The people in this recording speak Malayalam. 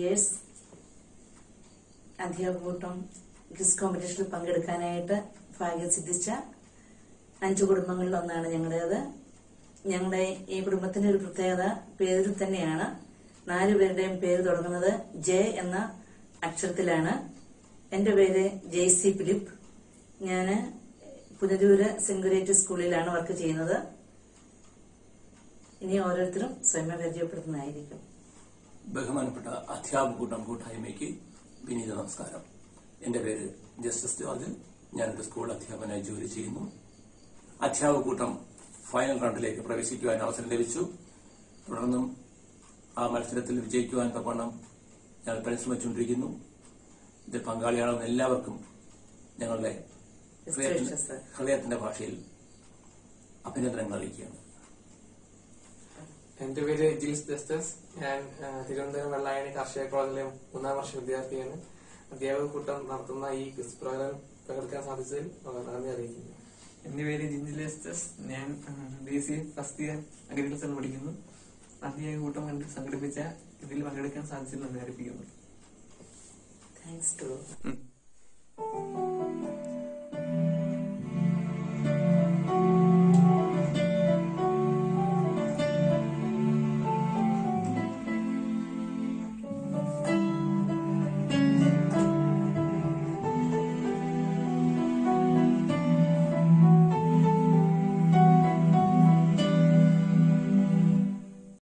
ഇയേഴ്സ് അധ്യാപകൂട്ടം ക്വിസ് കോമ്പറ്റീഷനിൽ പങ്കെടുക്കാനായിട്ട് ഭാഗ്യം സിദ്ധിച്ച അഞ്ചു കുടുംബങ്ങളിൽ ഒന്നാണ് ഞങ്ങളുടേത് ഞങ്ങളുടെ ഈ കുടുംബത്തിന്റെ ഒരു പ്രത്യേകത പേരിൽ തന്നെയാണ് നാലു പേരുടെയും പേര് തുടങ്ങുന്നത് ജെ എന്ന അക്ഷരത്തിലാണ് എന്റെ പേര് ജെയ്സി ഫിലിപ്പ് ഞാന് പുനരൂര് സെൻഗുരേറ്റ് സ്കൂളിലാണ് വർക്ക് ചെയ്യുന്നത് ഇനി ഓരോരുത്തരും സ്വയം പരിചയപ്പെടുത്തുന്നതായിരിക്കും ബഹുമാനപ്പെട്ട അധ്യാപകൂട്ടം കൂട്ടായ്മയ്ക്ക് വിനീത നമസ്കാരം എന്റെ പേര് ജസ്റ്റിസ് ജോർജ് ഞാനൊരു സ്കൂൾ അധ്യാപകനായി ജോലി ചെയ്യുന്നു അധ്യാപകൂട്ടം ഫൈനൽ റൗണ്ടിലേക്ക് പ്രവേശിക്കുവാൻ അവസരം ലഭിച്ചു തുടർന്നും ആ മത്സരത്തിൽ വിജയിക്കുവാൻ തക്കവണ്ണം ഞങ്ങൾ പരിശ്രമിച്ചുകൊണ്ടിരിക്കുന്നു ഇതിൽ പങ്കാളിയാണെന്ന് എല്ലാവർക്കും ഞങ്ങളുടെ ഹൃദയത്തിന്റെ- Gracious, sir. ഹൃദയത്തിന്റെ ഭാഷയിൽ അഭിനന്ദനങ്ങൾ അറിയിക്കുകയാണ് എന്റെ പേര് ജിൽസ് ജസ്റ്റസ് ഞാൻ ആ, തിരുവനന്തപുരം വെള്ളായണി കാർഷിക കോളേജിലെ മൂന്നാം വർഷ വിദ്യാർത്ഥിയാണ് അധ്യാപക കൂട്ടം നടത്തുന്ന ഈ ക്വിസ് പ്രോഗ്രാം പങ്കെടുക്കാൻ സാധിച്ചതിൽ വളരെ നന്ദി അറിയിക്കുന്നു എന്റെ പേര് ജിഞ്ചി ലെസ്റ്റസ് ഞാൻ B C first year agriculture പഠിക്കുന്നു അധ്യായ കൂട്ടം കണ്ട് സംഘടിപ്പിച്ച ഇതിൽ പങ്കെടുക്കാൻ സാധിച്ചതിൽ നന്ദി അറിയിക്കുന്നു താങ്ക്സ് ടു ഉം.